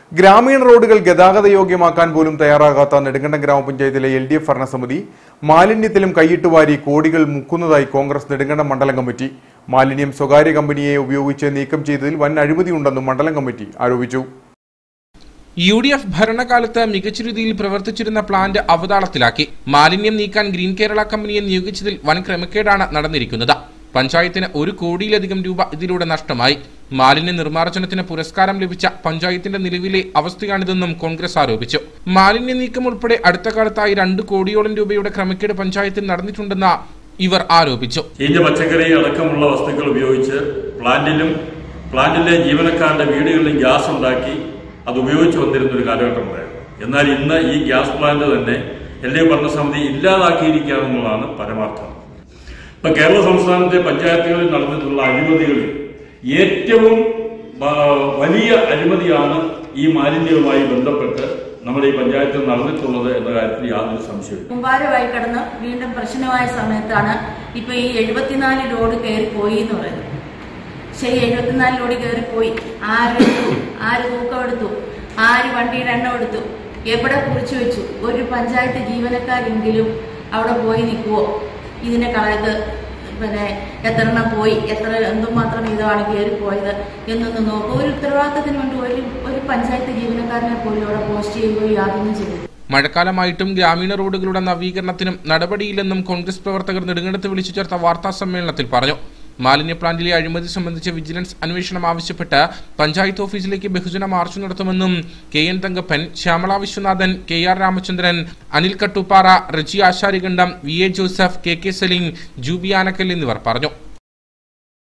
ഗ്രാമീണ റോഡുകൾ ഗതാഗത യോഗ്യമാക്കാൻ പോലും തയ്യാറാകാത്ത നെടുങ്കണ്ടം ഗ്രാമപഞ്ചായത്തിലെ എൽ ഡി എഫ് ഭരണസമിതി മാലിന്യത്തിലും കൈയിട്ട് വാരി കോടികൾ മുക്കുന്നതായി കോൺഗ്രസ് നെടുങ്കണ്ടം മണ്ഡലം കമ്മിറ്റി മാലിന്യം സ്വകാര്യ കമ്പനിയെ ഉപയോഗിച്ച് നീക്കം ചെയ്തതിൽ വൻ അഴിമതിയുണ്ടെന്നും മണ്ഡലം കമ്മിറ്റി ആരോപിച്ചു യു ഡി എഫ് ഭരണകാലത്ത് മികച്ച രീതിയിൽ പ്രവർത്തിച്ചിരുന്ന പ്ലാന്റ് അവതാളത്തിലാക്കി മാലിന്യം നീക്കാൻ ഗ്രീൻ കേരള കമ്പനിയെ നിയോഗിച്ചതിൽ വൻ ക്രമക്കേടാണ് നടന്നിരിക്കുന്നത് പഞ്ചായത്തിന് ഒരു കോടിയിലധികം രൂപ ഇതിലൂടെ നഷ്ടമായി മാലിന്യ നിർമ്മാർജ്ജനത്തിന് പുരസ്കാരം ലഭിച്ച പഞ്ചായത്തിന്റെ നിലവിലെ അവസ്ഥയാണിതെന്നും കോൺഗ്രസ് ആരോപിച്ചു മാലിന്യ നീക്കം ഉൾപ്പെടെ അടുത്ത കാലത്തായി രണ്ട് കോടിയോളം രൂപയുടെ ക്രമക്കേട് പഞ്ചായത്തിൽ നടന്നിട്ടുണ്ടെന്ന് ഇവർ ആരോപിച്ചു ചീഞ്ഞ പച്ചക്കറി അടക്കമുള്ള വസ്തുക്കൾ ഉപയോഗിച്ച് പ്ലാന്റിലും പ്ലാന്റിലെ ജീവനക്കാരുടെ വീടുകളിലും ഗ്യാസ് ഉണ്ടാക്കി അത് ഉപയോഗിച്ച് വന്നിരുന്ന ഒരു കാലഘട്ടമുണ്ടായിരുന്നു എന്നാൽ ഇന്ന് ഈ ഗ്യാസ് പ്ലാന്റ് തന്നെ എൽ ഡി എഫ് ഭരണസമിതി ഇല്ലാതാക്കിയിരിക്കുകയാണെന്നുള്ളതാണ് പരമാർത്ഥം ഇപ്പൊ കേരള സംസ്ഥാനത്തെ പഞ്ചായത്തുകളിൽ നടന്നിട്ടുള്ള അഴിമതികളിൽ ഏറ്റവും ആ, വലിയ അഴിമതിയാണ് ഈ മാലിന്യവുമായി ബന്ധപ്പെട്ട് നമ്മുടെ ഈ പഞ്ചായത്തിൽ നടന്നിട്ടുള്ളത് എന്ന കാര്യത്തിൽ യാതൊരു സംശയവും കുമ്പാരമായി കിടന്ന് വീണ്ടും പ്രശ്നമായ സമയത്താണ് ഇപ്പൊ ഈ എഴുപത്തിനാല് ലോഡ് കയറി പോയി എന്ന് പറയുന്നത് ശരി എഴുപത്തിനാല് ലോഡ് കയറി പോയി ആര് എടുത്തു ആര് തൂക്കം എടുത്തു ആര് വണ്ടിയുടെ എണ്ണം എടുത്തു എവിടെ കുറിച്ചു വെച്ചു ഒരു പഞ്ചായത്ത് ജീവനക്കാരെങ്കിലും അവിടെ പോയി നിൽക്കുവോ ഇതിനെ കളയത് പിന്നെ എത്ര എണ്ണം പോയി എത്ര എന്തുമാത്രം ഇതാണ് കയറി പോയത് എന്നൊന്ന് നോക്കുക ഒരു ഉത്തരവാദിത്തത്തിന് വേണ്ടി ഒരു ഒരു പഞ്ചായത്ത് ജീവനക്കാരനെ പോലും അവിടെ പോസ്റ്റ് ചെയ്യുകയോ യാതൊന്നും ചെയ്തു മഴക്കാലമായിട്ടും ഗ്രാമീണ റോഡുകളുടെ നവീകരണത്തിനും നടപടിയില്ലെന്നും കോൺഗ്രസ് പ്രവർത്തകർ നെടുങ്കണ്ടത്ത് വിളിച്ചു ചേർത്ത വാർത്താ സമ്മേളനത്തിൽ പറഞ്ഞു മാലിന്യ പ്ലാന്റിലെ അഴിമതി സംബന്ധിച്ച് വിജിലൻസ് അന്വേഷണം ആവശ്യപ്പെട്ട് പഞ്ചായത്ത് ഓഫീസിലേക്ക് ബഹുജന മാർച്ച് നടത്തുമെന്നും K N Thankappan Shyamala Viswanathan K R Ramachandran Anil Kattuppara Reji Asharikandam V A Joseph K K Saleem Jubi Anakkal എന്നിവർ പറഞ്ഞു